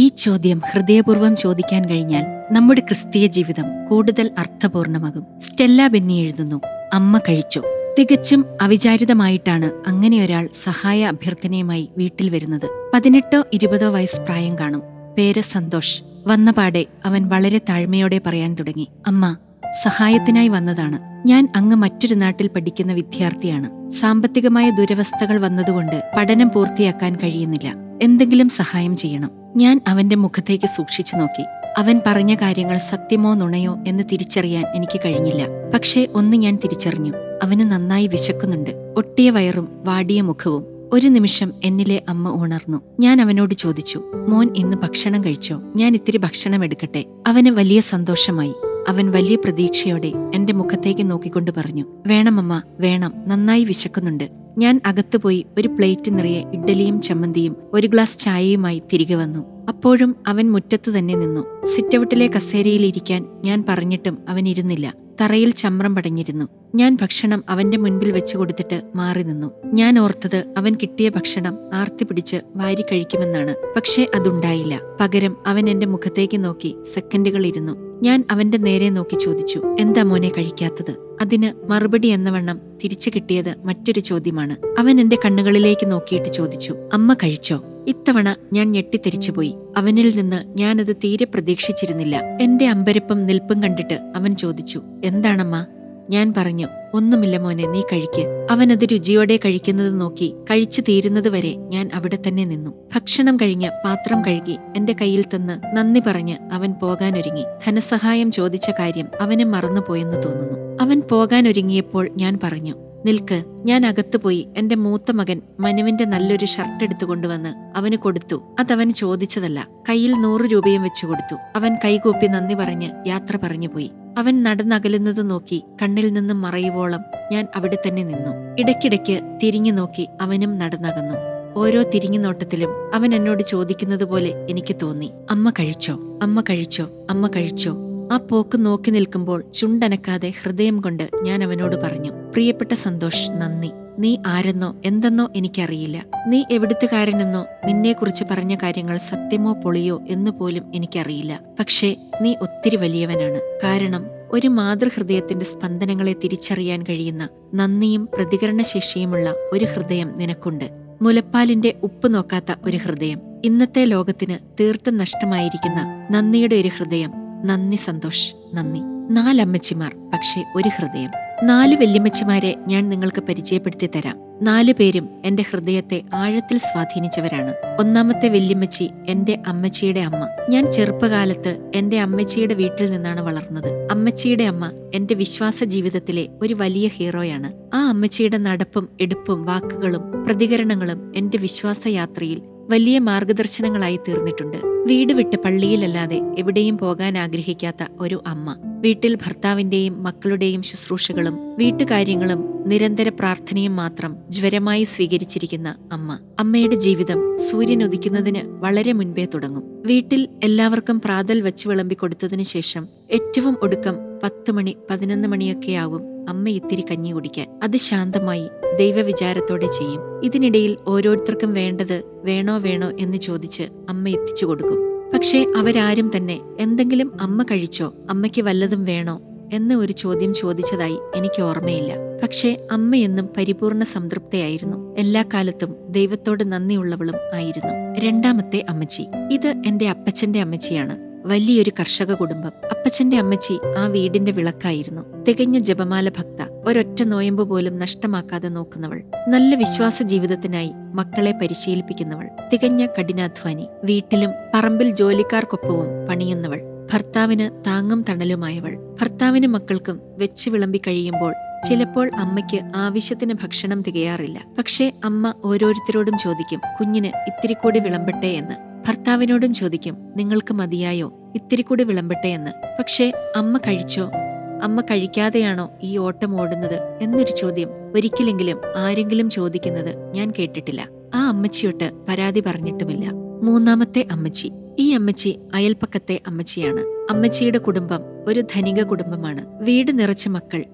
ചോദ്യം ഹൃദയപൂർവ്വം ചോദിക്കാൻ കഴിഞ്ഞാൽ നമ്മുടെ ക്രിസ്തീയ ജീവിതം കൂടുതൽ അർത്ഥപൂർണമാകും സ്റ്റെല്ല ബെന്നി എഴുതുന്നു അമ്മ കഴിച്ചോ തികച്ചും അവിചാരിതമായിട്ടാണ് അങ്ങനെ ഒരാൾ സഹായ അഭ്യർത്ഥനയുമായി വീട്ടിൽ വരുന്നത് പതിനെട്ടോ ഇരുപതോ വയസ്സ് പ്രായം കാണും പേര് സന്തോഷ് വന്നപാടെ അവൻ വളരെ താഴ്മയോടെ പറയാൻ തുടങ്ങി അമ്മ സഹായത്തിനായി വന്നതാണ് ഞാൻ അങ്ങ് മറ്റൊരു നാട്ടിൽ പഠിക്കുന്ന വിദ്യാർത്ഥിയാണ് സാമ്പത്തികമായ ദുരവസ്ഥകൾ വന്നതുകൊണ്ട് പഠനം പൂർത്തിയാക്കാൻ കഴിയുന്നില്ല എന്തെങ്കിലും സഹായം ചെയ്യണം ഞാൻ അവന്റെ മുഖത്തേക്ക് സൂക്ഷിച്ചു നോക്കി അവൻ പറഞ്ഞ കാര്യങ്ങൾ സത്യമോ നുണയോ എന്ന് തിരിച്ചറിയാൻ എനിക്ക് കഴിഞ്ഞില്ല പക്ഷേ ഒന്ന് ഞാൻ തിരിച്ചറിഞ്ഞു അവന് നന്നായി വിശക്കുന്നുണ്ട് ഒട്ടിയ വയറും വാടിയ മുഖവും ഒരു നിമിഷം എന്നിലെ അമ്മ ഉണർന്നു ഞാൻ അവനോട് ചോദിച്ചു മോൻ ഇന്ന് ഭക്ഷണം കഴിച്ചോ ഞാൻ ഇത്തിരി ഭക്ഷണം എടുക്കട്ടെ അവന് വലിയ സന്തോഷമായി അവൻ വലിയ പ്രതീക്ഷയോടെ എന്റെ മുഖത്തേക്ക് നോക്കിക്കൊണ്ട് പറഞ്ഞു വേണമമ്മ വേണം നന്നായി വിശക്കുന്നുണ്ട് ഞാൻ അകത്തുപോയി ഒരു പ്ലേറ്റ് നിറയെ ഇഡ്ഡലിയും ചമ്മന്തിയും ഒരു ഗ്ലാസ് ചായയുമായി തിരികെ വന്നു അപ്പോഴും അവൻ മുറ്റത്ത് തന്നെ നിന്നു സിറ്റൗട്ടിലെ കസേരയിൽ ഇരിക്കാൻ ഞാൻ പറഞ്ഞിട്ടും അവൻ ഇരുന്നില്ല തറയിൽ ചമ്രം പടഞ്ഞിരുന്നു ഞാൻ ഭക്ഷണം അവന്റെ മുൻപിൽ വെച്ചു കൊടുത്തിട്ട് മാറി നിന്നു ഞാൻ ഓർത്തത് അവൻ കിട്ടിയ ഭക്ഷണം ആർത്തി പിടിച്ച് വാരി കഴിക്കുമെന്നാണ് പക്ഷേ അതുണ്ടായില്ല പകരം അവൻ എന്റെ മുഖത്തേക്ക് നോക്കി സെക്കൻഡുകൾ ഇരുന്നു ഞാൻ അവന്റെ നേരെ നോക്കി ചോദിച്ചു എന്താ മോനെ കഴിക്കാത്തത് അതിന് മറുപടി എന്നവണ്ണം തിരിച്ചു കിട്ടിയത് മറ്റൊരു ചോദ്യമാണ് അവൻ എന്റെ കണ്ണുകളിലേക്ക് നോക്കിയിട്ട് ചോദിച്ചു അമ്മ കഴിച്ചോ ഇത്തവണ ഞാൻ ഞെട്ടിത്തെരിച്ചുപോയി അവനിൽ നിന്ന് ഞാനത് തീരെ പ്രതീക്ഷിച്ചിരുന്നില്ല എന്റെ അമ്പരപ്പും നിൽപ്പും കണ്ടിട്ട് അവൻ ചോദിച്ചു എന്താണമ്മ ഞാൻ പറഞ്ഞു ഒന്നുമില്ല മോനെ നീ കഴിക്ക് അവനത് രുചിയോടെ കഴിക്കുന്നത് നോക്കി കഴിച്ചു തീരുന്നത് വരെ ഞാൻ അവിടെ തന്നെ നിന്നു ഭക്ഷണം കഴിഞ്ഞ് പാത്രം കഴുകി എന്റെ കയ്യിൽ തന്ന് നന്ദി പറഞ്ഞ് അവൻ പോകാനൊരുങ്ങി ധനസഹായം ചോദിച്ച കാര്യം അവന് മറന്നുപോയെന്ന് തോന്നുന്നു അവൻ പോകാനൊരുങ്ങിയപ്പോൾ ഞാൻ പറഞ്ഞു നിൽക്ക് ഞാൻ അകത്തുപോയി എന്റെ മൂത്ത മകൻ മനുവിന്റെ നല്ലൊരു ഷർട്ട് എടുത്തു കൊണ്ടുവന്ന് അവന് കൊടുത്തു അതവൻ ചോദിച്ചതല്ല കയ്യിൽ നൂറ് രൂപയും വെച്ചു കൊടുത്തു അവൻ കൈകൂപ്പി നന്ദി പറഞ്ഞ് യാത്ര പറഞ്ഞു പോയി അവൻ നടന്നകലുന്നത് നോക്കി കണ്ണിൽ നിന്നും മറയുവോളം ഞാൻ അവിടെ തന്നെ നിന്നു ഇടയ്ക്കിടയ്ക്ക് തിരിഞ്ഞു നോക്കി അവനും നടന്നകന്നു ഓരോ തിരിഞ്ഞുനോട്ടത്തിലും അവൻ എന്നോട് ചോദിക്കുന്നത് പോലെ എനിക്ക് തോന്നി അമ്മ കഴിച്ചോ അമ്മ കഴിച്ചോ അമ്മ കഴിച്ചോ ആ പോക്ക് നോക്കി നിൽക്കുമ്പോൾ ചുണ്ടനക്കാതെ ഹൃദയം കൊണ്ട് ഞാൻ അവനോട് പറഞ്ഞു പ്രിയപ്പെട്ട സന്തോഷ് നന്ദി നീ ആരെന്നോ എന്തെന്നോ എനിക്കറിയില്ല നീ എവിടുത്തുകാരനെന്നോ നിന്നെക്കുറിച്ച് പറഞ്ഞ കാര്യങ്ങൾ സത്യമോ പൊളിയോ എന്ന് പോലും എനിക്കറിയില്ല പക്ഷേ നീ ഒത്തിരി വലിയവനാണ് കാരണം ഒരു മാതൃഹൃദയത്തിന്റെ സ്പന്ദനങ്ങളെ തിരിച്ചറിയാൻ കഴിയുന്ന നന്ദിയും പ്രതികരണശേഷിയുമുള്ള ഒരു ഹൃദയം നിനക്കുണ്ട് മുലപ്പാലിന്റെ ഉപ്പ് നോക്കാത്ത ഒരു ഹൃദയം ഇന്നത്തെ ലോകത്തിന് തീർത്തും നഷ്ടമായിരിക്കുന്ന നന്ദിയുടെ ഒരു ഹൃദയം നന്ദി സന്തോഷ് നന്ദി നാലമ്മച്ചിമാർ പക്ഷേ ഒരു ഹൃദയം നാല് വല്യമ്മച്ചിമാരെ ഞാൻ നിങ്ങൾക്ക് പരിചയപ്പെടുത്തി തരാം നാലു പേരും എന്റെ ഹൃദയത്തെ ആഴത്തിൽ സ്വാധീനിച്ചവരാണ് ഒന്നാമത്തെ വല്യമ്മച്ചി എന്റെ അമ്മച്ചിയുടെ അമ്മ ഞാൻ ചെറുപ്പകാലത്ത് എന്റെ അമ്മച്ചിയുടെ വീട്ടിൽ നിന്നാണ് വളർന്നത് അമ്മച്ചിയുടെ അമ്മ എന്റെ വിശ്വാസ ജീവിതത്തിലെ ഒരു വലിയ ഹീറോയാണ് ആ അമ്മച്ചിയുടെ നടപ്പും എടുപ്പും വാക്കുകളും പ്രതികരണങ്ങളും എന്റെ വിശ്വാസ യാത്രയിൽ വലിയ മാർഗദർശനങ്ങളായി തീർന്നിട്ടുണ്ട് വീട് വിട്ട് പള്ളിയിലല്ലാതെ എവിടെയും പോകാൻ ആഗ്രഹിക്കാത്ത ഒരു അമ്മ വീട്ടിൽ ഭർത്താവിന്റെയും മക്കളുടെയും ശുശ്രൂഷകളും വീട്ടുകാര്യങ്ങളും നിരന്തര പ്രാർത്ഥനയും മാത്രം ജ്വരമായി സ്വീകരിച്ചിരിക്കുന്ന അമ്മ അമ്മയുടെ ജീവിതം സൂര്യൻ ഉദിക്കുന്നതിന് വളരെ മുൻപേ തുടങ്ങും വീട്ടിൽ എല്ലാവർക്കും പ്രാതൽ വച്ച് വിളമ്പി കൊടുത്തതിനു ശേഷം ഏറ്റവും ഒടുക്കം പത്ത് മണി പതിനൊന്ന് മണിയൊക്കെയാവും അമ്മ ഇത്തിരി കഞ്ഞി കുടിക്കാൻ അത് ശാന്തമായി ദൈവവിചാരത്തോടെ ചെയ്യും ഇതിനിടയിൽ ഓരോരുത്തർക്കും വേണ്ടത് വേണോ വേണോ എന്ന് ചോദിച്ച് അമ്മ എത്തിച്ചു കൊടുക്കും പക്ഷേ അവരാരും തന്നെ എന്തെങ്കിലും അമ്മ കഴിച്ചോ അമ്മയ്ക്ക് വല്ലതും വേണോ എന്ന ഒരു ചോദ്യം ചോദിച്ചതായി എനിക്ക് ഓർമ്മയില്ല പക്ഷേ അമ്മയെന്നും പരിപൂർണ സംതൃപ്തയായിരുന്നു എല്ലാ കാലത്തും ദൈവത്തോട് നന്ദിയുള്ളവളും ആയിരുന്നു രണ്ടാമത്തെ അമ്മച്ചി ഇത് എന്റെ അപ്പച്ചന്റെ അമ്മച്ചിയാണ് വലിയൊരു കർഷക കുടുംബം അപ്പച്ചന്റെ അമ്മച്ചി ആ വീടിന്റെ വിളക്കായിരുന്നു തികഞ്ഞ ജപമാല ഭക്ത ഒരൊറ്റ നോയമ്പ് പോലും നഷ്ടമാക്കാതെ നോക്കുന്നവൾ നല്ല വിശ്വാസ ജീവിതത്തിനായി മക്കളെ പരിശീലിപ്പിക്കുന്നവൾ തികഞ്ഞ കഠിനാധ്വാനി വീട്ടിലും പറമ്പിൽ ജോലിക്കാർക്കൊപ്പവും പണിയുന്നവൾ ഭർത്താവിന് താങ്ങും തണലുമായവൾ ഭർത്താവിനും മക്കൾക്കും വെച്ച് വിളമ്പി കഴിയുമ്പോൾ ചിലപ്പോൾ അമ്മയ്ക്ക് ആവശ്യത്തിന് ഭക്ഷണം തികയാറില്ല പക്ഷേ അമ്മ ഓരോരുത്തരോടും ചോദിക്കും കുഞ്ഞിന് ഇത്തിരി കൂടി വിളമ്പട്ടെ എന്ന് ഭർത്താവിനോടും ചോദിക്കും നിങ്ങൾക്ക് മതിയായോ ഇത്തിരി കൂടി വിളമ്പട്ടെ എന്ന് പക്ഷേ അമ്മ കഴിച്ചോ അമ്മ കഴിക്കാതെയാണോ ഈ ഓട്ടം ഓടുന്നത് എന്നൊരു ചോദ്യം ഒരിക്കലെങ്കിലും ആരെങ്കിലും ചോദിക്കുന്നത് ഞാൻ കേട്ടിട്ടില്ല ആ അമ്മച്ചിയൊട്ട് പരാതി പറഞ്ഞിട്ടുമില്ല മൂന്നാമത്തെ അമ്മച്ചി ഈ അമ്മച്ചി അയൽപ്പക്കത്തെ അമ്മച്ചിയാണ് അമ്മച്ചിയുടെ കുടുംബം ഒരു ധനിക കുടുംബമാണ് വീട് നിറച്ച മക്കൾ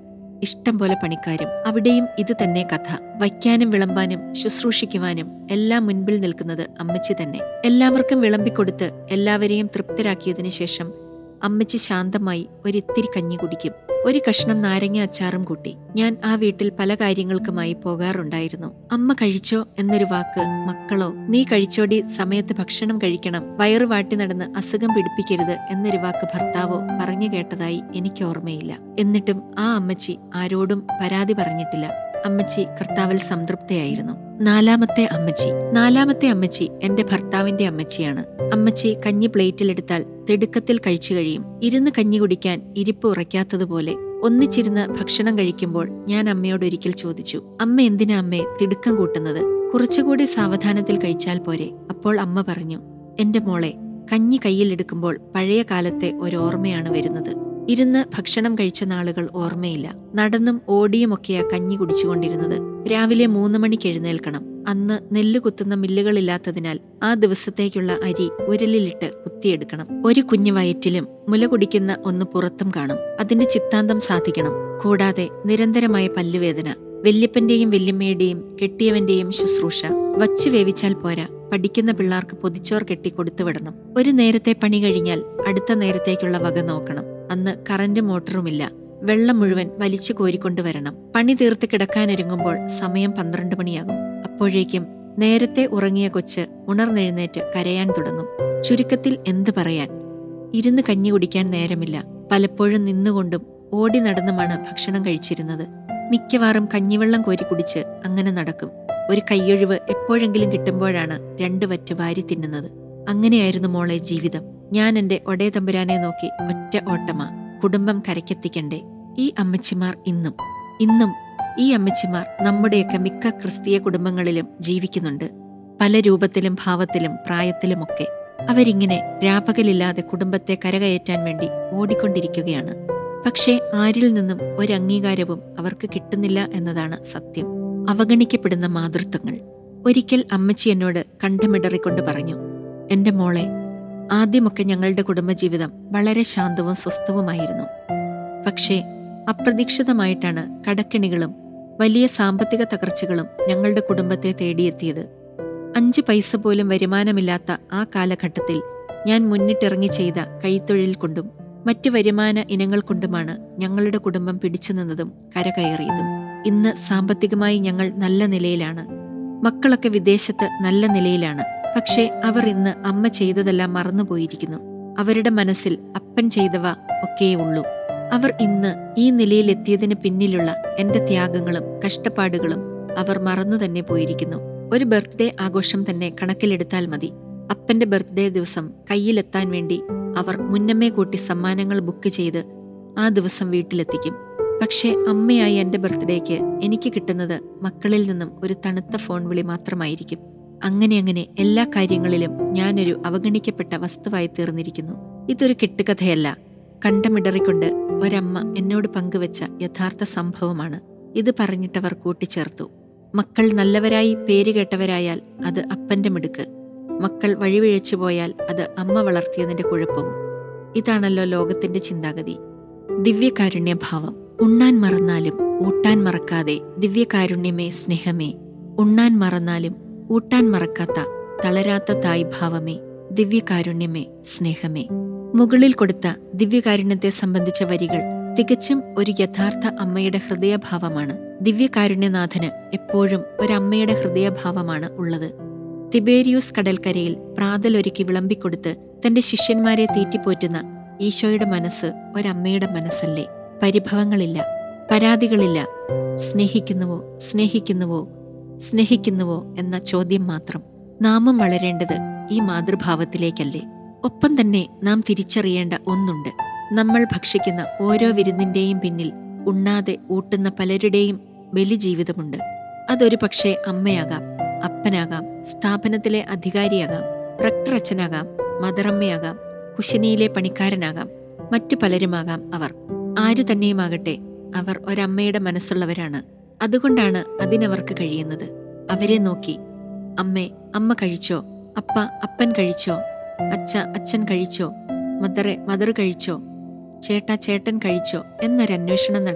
ഇഷ്ടം പോലെ പണിക്കാരും അവിടെയും ഇത് തന്നെ കഥ വയ്ക്കാനും വിളമ്പാനും ശുശ്രൂഷിക്കുവാനും എല്ലാം മുൻപിൽ നിൽക്കുന്നത് അമ്മച്ചി തന്നെ എല്ലാവർക്കും വിളമ്പിക്കൊടുത്ത് എല്ലാവരെയും തൃപ്തരാക്കിയതിനു ശേഷം അമ്മച്ചി ശാന്തമായി ഒരിത്തിരി കഞ്ഞി കുടിക്കും ഒരു കഷ്ണം നാരങ്ങ അച്ചാറും കൂട്ടി ഞാൻ ആ വീട്ടിൽ പല കാര്യങ്ങൾക്കുമായി പോകാറുണ്ടായിരുന്നു അമ്മ കഴിച്ചോ എന്നൊരു വാക്ക് മക്കളോ നീ കഴിച്ചോടി സമയത്ത് ഭക്ഷണം കഴിക്കണം വയറു വാട്ടി നടന്ന് അസുഖം പിടിപ്പിക്കരുത് എന്നൊരു വാക്ക് ഭർത്താവോ പറഞ്ഞു കേട്ടതായി എനിക്ക് ഓർമ്മയില്ല എന്നിട്ടും ആ അമ്മച്ചി ആരോടും പരാതി പറഞ്ഞിട്ടില്ല അമ്മച്ചി കർത്താവിൽ സംതൃപ്തയായിരുന്നു നാലാമത്തെ അമ്മച്ചി നാലാമത്തെ അമ്മച്ചി എന്റെ ഭർത്താവിന്റെ അമ്മച്ചിയാണ് അമ്മച്ചി കഞ്ഞി പ്ലേറ്റിലെടുത്താൽ തിടുക്കത്തിൽ കഴിച്ചു കഴിയും ഇരുന്ന് കഞ്ഞി കുടിക്കാൻ ഇരിപ്പ് ഉറയ്ക്കാത്തതുപോലെ ഒന്നിച്ചിരുന്ന് ഭക്ഷണം കഴിക്കുമ്പോൾ ഞാൻ അമ്മയോട് ഒരിക്കൽ ചോദിച്ചു അമ്മ എന്തിനാ അമ്മേ തിടുക്കം കൂട്ടുന്നത് കുറച്ചുകൂടി സാവധാനത്തിൽ കഴിച്ചാൽ പോരെ അപ്പോൾ അമ്മ പറഞ്ഞു എന്റെ മോളെ കഞ്ഞി കയ്യിലെടുക്കുമ്പോൾ പഴയ കാലത്തെ ഒരോർമ്മയാണ് വരുന്നത് ഇരുന്ന് ഭക്ഷണം കഴിച്ച നാളുകൾ ഓർമ്മയില്ല നടന്നും ഓടിയുമൊക്കെയാ കഞ്ഞി കുടിച്ചുകൊണ്ടിരുന്നത് രാവിലെ മൂന്ന് മണിക്ക് എഴുന്നേൽക്കണം അന്ന് നെല്ല് കുത്തുന്ന മില്ലുകളില്ലാത്തതിനാൽ ആ ദിവസത്തേക്കുള്ള അരി ഉരലിലിട്ട് കുത്തിയെടുക്കണം ഒരു കുഞ്ഞു വയറ്റിലും മുല കുടിക്കുന്ന ഒന്ന് പുറത്തും കാണും അതിന്റെ ചിത്താന്തം സാധിക്കണം കൂടാതെ നിരന്തരമായ പല്ലുവേദന വല്യപ്പന്റെയും വല്യമ്മയുടെയും കെട്ടിയവന്റെയും ശുശ്രൂഷ വച്ചു വേവിച്ചാൽ പോരാ പഠിക്കുന്ന പിള്ളാർക്ക് പൊതിച്ചോർ കെട്ടി കൊടുത്തുവിടണം ഒരു നേരത്തെ പണി കഴിഞ്ഞാൽ അടുത്ത നേരത്തേക്കുള്ള വക നോക്കണം അന്ന് കറന്റ് മോട്ടറുമില്ല വെള്ളം മുഴുവൻ വലിച്ചു കോരിക്കൊണ്ടുവരണം പണി തീർത്ത് കിടക്കാനൊരുങ്ങുമ്പോൾ സമയം പന്ത്രണ്ട് മണിയാകും അപ്പോഴേക്കും നേരത്തെ ഉറങ്ങിയ കൊച്ച് ഉണർന്നെഴുന്നേറ്റ് കരയാൻ തുടങ്ങും ചുരുക്കത്തിൽ എന്തു പറയാൻ ഇരുന്ന് കഞ്ഞി കുടിക്കാൻ നേരമില്ല പലപ്പോഴും നിന്നുകൊണ്ടും ഓടി നടന്നുമാണ് ഭക്ഷണം കഴിച്ചിരുന്നത് മിക്കവാറും കഞ്ഞിവെള്ളം കോരി കുടിച്ച് അങ്ങനെ നടക്കും ഒരു കൈയൊഴിവ് എപ്പോഴെങ്കിലും കിട്ടുമ്പോഴാണ് രണ്ടു വറ്റ് വാരി തിന്നുന്നത് അങ്ങനെയായിരുന്നു മോളെ ജീവിതം ഞാൻ എന്റെ ഒടേ തമ്പുരാനെ നോക്കി ഒറ്റ ഓട്ടമാ കുടുംബം കരയ്ക്കെത്തിക്കണ്ടേ ഈ അമ്മച്ചിമാർ ഇന്നും ഇന്നും ഈ അമ്മച്ചിമാർ നമ്മുടെയൊക്കെ മിക്ക ക്രിസ്തീയ കുടുംബങ്ങളിലും ജീവിക്കുന്നുണ്ട് പല രൂപത്തിലും ഭാവത്തിലും പ്രായത്തിലുമൊക്കെ അവരിങ്ങനെ രാപകലില്ലാതെ കുടുംബത്തെ കരകയറ്റാൻ വേണ്ടി ഓടിക്കൊണ്ടിരിക്കുകയാണ് പക്ഷേ ആരിൽ നിന്നും ഒരു അംഗീകാരവും അവർക്ക് കിട്ടുന്നില്ല എന്നതാണ് സത്യം അവഗണിക്കപ്പെടുന്ന മാതൃത്വങ്ങൾ ഒരിക്കൽ അമ്മച്ചി എന്നോട് കണ്ഠമിടറിക്കൊണ്ട് പറഞ്ഞു എന്റെ മോളെ ആദ്യമൊക്കെ ഞങ്ങളുടെ കുടുംബജീവിതം വളരെ ശാന്തവും സ്വസ്ഥവുമായിരുന്നു പക്ഷേ അപ്രതീക്ഷിതമായിട്ടാണ് കടക്കിണികളും വലിയ സാമ്പത്തിക തകർച്ചകളും ഞങ്ങളുടെ കുടുംബത്തെ തേടിയെത്തിയത് അഞ്ച് പൈസ പോലും വരുമാനമില്ലാത്ത ആ കാലഘട്ടത്തിൽ ഞാൻ മുന്നിട്ടിറങ്ങി ചെയ്ത കൈത്തൊഴിൽ കൊണ്ടും മറ്റ് വരുമാന ഇനങ്ങൾ കൊണ്ടുമാണ് ഞങ്ങളുടെ കുടുംബം പിടിച്ചു നിന്നതും കരകയറിയതും ഇന്ന് സാമ്പത്തികമായി ഞങ്ങൾ നല്ല നിലയിലാണ് മക്കളൊക്കെ വിദേശത്ത് നല്ല നിലയിലാണ് പക്ഷേ അവർ ഇന്ന് അമ്മ ചെയ്തതെല്ലാം മറന്നുപോയിരിക്കുന്നു അവരുടെ മനസ്സിൽ അപ്പൻ ചെയ്തവ ഒക്കെയേ ഉള്ളൂ അവർ ഇന്ന് ഈ നിലയിലെത്തിയതിന് പിന്നിലുള്ള എന്റെ ത്യാഗങ്ങളും കഷ്ടപ്പാടുകളും അവർ മറന്നു തന്നെ പോയിരിക്കുന്നു ഒരു ബർത്ത്ഡേ ആഘോഷം തന്നെ കണക്കിലെടുത്താൽ മതി അപ്പന്റെ ബർത്ത്ഡേ ദിവസം കയ്യിലെത്താൻ വേണ്ടി അവർ മുന്നമേ കൂട്ടി സമ്മാനങ്ങൾ ബുക്ക് ചെയ്ത് ആ ദിവസം വീട്ടിലെത്തിക്കും പക്ഷേ അമ്മയായി എന്റെ ബർത്ത്ഡേക്ക് എനിക്ക് കിട്ടുന്നത് മക്കളിൽ നിന്നും ഒരു തണുത്ത ഫോൺ വിളി മാത്രമായിരിക്കും അങ്ങനെ അങ്ങനെ എല്ലാ കാര്യങ്ങളിലും ഞാനൊരു അവഗണിക്കപ്പെട്ട വസ്തുവായി തീർന്നിരിക്കുന്നു ഇതൊരു കെട്ടുകഥയല്ല കണ്ടമിടറിക്കൊണ്ട് ഒരമ്മ എന്നോട് പങ്കുവച്ച യഥാർത്ഥ സംഭവമാണ് ഇത് പറഞ്ഞിട്ടവർ കൂട്ടിച്ചേർത്തു മക്കൾ നല്ലവരായി പേരുകേട്ടവരായാൽ അത് അപ്പന്റെ മിടുക്ക് മക്കൾ വഴിവിഴച്ചു പോയാൽ അത് അമ്മ വളർത്തിയതിന്റെ കുഴപ്പവും ഇതാണല്ലോ ലോകത്തിന്റെ ചിന്താഗതി ദിവ്യകാരുണ്യഭാവം ഉണ്ണാൻ മറന്നാലും ഊട്ടാൻ മറക്കാതെ ദിവ്യകാരുണ്യമേ സ്നേഹമേ ഉണ്ണാൻ മറന്നാലും ഊട്ടാൻ മറക്കാത്ത തളരാത്ത തായ് ഭാവമേ ദിവ്യകാരുണ്യമേ സ്നേഹമേ മുകളിൽ കൊടുത്ത ദിവ്യകാരുണ്യത്തെ സംബന്ധിച്ച വരികൾ തികച്ചും ഒരു യഥാർത്ഥ അമ്മയുടെ ഹൃദയഭാവമാണ് ദിവ്യകാരുണ്യനാഥന് എപ്പോഴും ഒരമ്മയുടെ ഹൃദയഭാവമാണ് ഉള്ളത് തിബേരിയൂസ് കടൽക്കരയിൽ പ്രാതലൊരുക്കി വിളമ്പിക്കൊടുത്ത് തന്റെ ശിഷ്യന്മാരെ തീറ്റിപ്പോറ്റുന്ന ഈശോയുടെ മനസ്സ് ഒരമ്മയുടെ മനസ്സല്ലേ പരിഭവങ്ങളില്ല പരാതികളില്ല സ്നേഹിക്കുന്നുവോ സ്നേഹിക്കുന്നുവോ സ്നേഹിക്കുന്നുവോ എന്ന ചോദ്യം മാത്രം നാമും വളരേണ്ടത് ഈ മാതൃഭാവത്തിലേക്കല്ലേ ഒപ്പം തന്നെ നാം തിരിച്ചറിയേണ്ട ഒന്നുണ്ട് നമ്മൾ ഭക്ഷിക്കുന്ന ഓരോ വിരുന്നിന്റെയും പിന്നിൽ ഉണ്ണാതെ ഊട്ടുന്ന പലരുടെയും ബലിജീവിതമുണ്ട് അതൊരു പക്ഷേ അമ്മയാകാം അപ്പനാകാം സ്ഥാപനത്തിലെ അധികാരിയാകാം റക്ടറച്ചനാകാം മദറമ്മയാകാം കുശിനിയിലെ പണിക്കാരനാകാം മറ്റു പലരുമാകാം അവർ ആരു തന്നെയുമാകട്ടെ അവർ ഒരമ്മയുടെ മനസ്സുള്ളവരാണ് അതുകൊണ്ടാണ് അതിനവർക്ക് കഴിയുന്നത് അവരെ നോക്കി അമ്മേ അമ്മ കഴിച്ചോ അപ്പ അപ്പൻ കഴിച്ചോ അച്ഛ അച്ഛൻ കഴിച്ചോ മദറെ മദർ കഴിച്ചോ ചേട്ടാ ചേട്ടൻ കഴിച്ചോ എന്നൊരന്വേഷണം നടത്താൻ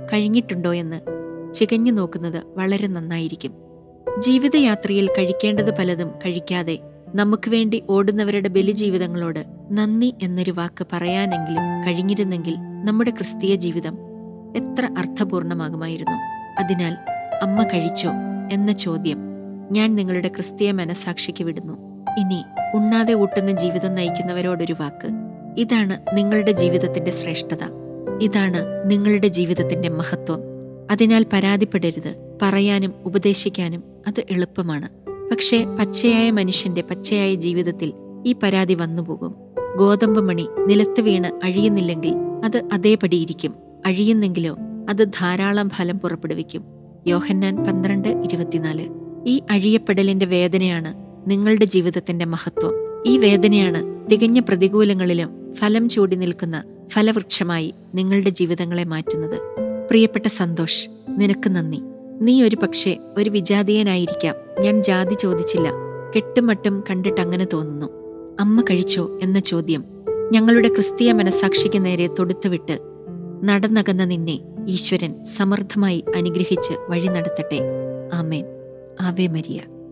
കഴിഞ്ഞിട്ടുണ്ടോ എന്ന് ചികഞ്ഞു നോക്കുന്നത് വളരെ നന്നായിരിക്കും ജീവിതയാത്രയിൽ കഴിക്കേണ്ടത് പലതും കഴിക്കാതെ നമുക്ക് വേണ്ടി ഓടുന്നവരുടെ ബലിജീവിതങ്ങളോട് നന്ദി എന്നൊരു വാക്ക് പറയാനെങ്കിലും കഴിഞ്ഞിരുന്നെങ്കിൽ നമ്മുടെ ക്രിസ്തീയ ജീവിതം എത്ര അർത്ഥപൂർണമാകുമായിരുന്നു അതിനാൽ അമ്മ കഴിച്ചോ എന്ന ചോദ്യം ഞാൻ നിങ്ങളുടെ ക്രിസ്തീയ മനസാക്ഷിക്ക് വിടുന്നു ഇനി ഉണ്ണാതെ ഊട്ടുന്ന ജീവിതം നയിക്കുന്നവരോടൊരു വാക്ക് ഇതാണ് നിങ്ങളുടെ ജീവിതത്തിന്റെ ശ്രേഷ്ഠത ഇതാണ് നിങ്ങളുടെ ജീവിതത്തിന്റെ മഹത്വം അതിനാൽ പരാതിപ്പെടരുത് പറയാനും ഉപദേശിക്കാനും അത് എളുപ്പമാണ് പക്ഷേ പച്ചയായ മനുഷ്യന്റെ പച്ചയായ ജീവിതത്തിൽ ഈ പരാതി വന്നുപോകും ഗോതമ്പ് മണി നിലത്ത് വീണ് അഴിയുന്നില്ലെങ്കിൽ അത് അതേപടിയിരിക്കും അഴിയുന്നെങ്കിലോ അത് ധാരാളം ഫലം പുറപ്പെടുവിക്കും യോഹന്നാൻ പന്ത്രണ്ട് ഇരുപത്തിനാല് ഈ അഴിയപ്പെടലിന്റെ വേദനയാണ് നിങ്ങളുടെ ജീവിതത്തിന്റെ മഹത്വം ഈ വേദനയാണ് തികഞ്ഞ പ്രതികൂലങ്ങളിലും ഫലം ചൂടി നിൽക്കുന്ന ഫലവൃക്ഷമായി നിങ്ങളുടെ ജീവിതങ്ങളെ മാറ്റുന്നത് പ്രിയപ്പെട്ട സന്തോഷ് നിനക്ക് നന്ദി നീ ഒരു പക്ഷേ ഒരു വിജാതീയനായിരിക്കാം ഞാൻ ജാതി ചോദിച്ചില്ല കെട്ടുമട്ടും കണ്ടിട്ട് അങ്ങനെ തോന്നുന്നു അമ്മ കഴിച്ചോ എന്ന ചോദ്യം ഞങ്ങളുടെ ക്രിസ്തീയ മനസാക്ഷിക്ക് നേരെ തൊടുത്തുവിട്ട് നടന്നകന്ന നിന്നെ ഈശ്വരൻ സമൃദ്ധമായി അനുഗ്രഹിച്ച് വഴി നടത്തട്ടെ ആമേൻ ആവേ മരിയ